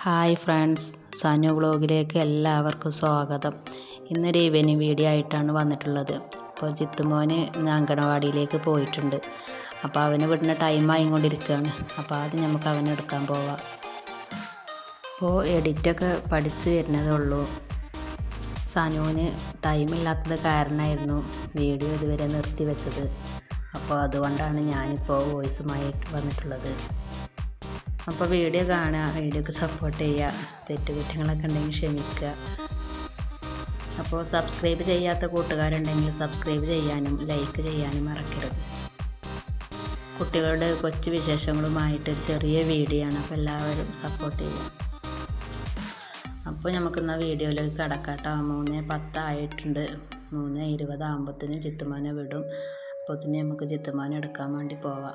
hi friends Sanu വ്ളോഗിലേക്ക് എല്ലാവർക്കും സ്വാഗതം ഇന്നൊരു ഈവനിങ് വീഡിയോ ആയിട്ടാണ് വന്നിട്ടുള്ളത് അപ്പോൾ ജിത്തുമോന് അങ്കണവാടിയിലേക്ക് പോയിട്ടുണ്ട് അപ്പോൾ അവന് വിടുന്ന ടൈം ആയിക്കൊണ്ടിരിക്കുകയാണ് അപ്പോൾ ആദ്യം നമുക്ക് അവനെ എടുക്കാൻ പോവാം അപ്പോൾ എഡിറ്റൊക്കെ പഠിച്ച് വരുന്നതേ ഉള്ളൂ സനുവിന് ടൈമില്ലാത്തത് കാരണമായിരുന്നു വീഡിയോ ഇതുവരെ നിർത്തി വെച്ചത് അപ്പോൾ അതുകൊണ്ടാണ് ഞാനിപ്പോൾ വോയിസുമായി വന്നിട്ടുള്ളത് അപ്പോൾ വീഡിയോ കാണുക വീഡിയോക്ക് സപ്പോർട്ട് ചെയ്യുക തെറ്റുകുറ്റങ്ങളൊക്കെ ഉണ്ടെങ്കിൽ ക്ഷമിക്കുക അപ്പോൾ സബ്സ്ക്രൈബ് ചെയ്യാത്ത കൂട്ടുകാരുണ്ടെങ്കിൽ സബ്സ്ക്രൈബ് ചെയ്യാനും ലൈക്ക് ചെയ്യാനും മറക്കരുത് കുട്ടികളുടെ കൊച്ചു വിശേഷങ്ങളുമായിട്ട് ചെറിയ വീഡിയോ ആണ് അപ്പോൾ എല്ലാവരും സപ്പോർട്ട് ചെയ്യുക അപ്പോൾ നമുക്കിന്ന് വീഡിയോയിലേക്ക് കടക്കാട്ടോ മൂന്ന് പത്തായിട്ടുണ്ട് മൂന്ന് ഇരുപതാകുമ്പോഴത്തേനും ചിത്തുമാനെ വിടും അപ്പോൾ തന്നെ നമുക്ക് ചിത്തുമാനെ എടുക്കാൻ വേണ്ടി പോവാം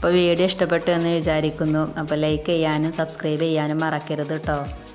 അപ്പോൾ വീഡിയോ ഇഷ്ടപ്പെട്ടു എന്ന് വിചാരിക്കുന്നു അപ്പോൾ ലൈക്ക് ചെയ്യാനും സബ്സ്ക്രൈബ് ചെയ്യാനും മറക്കരുത് കേട്ടോ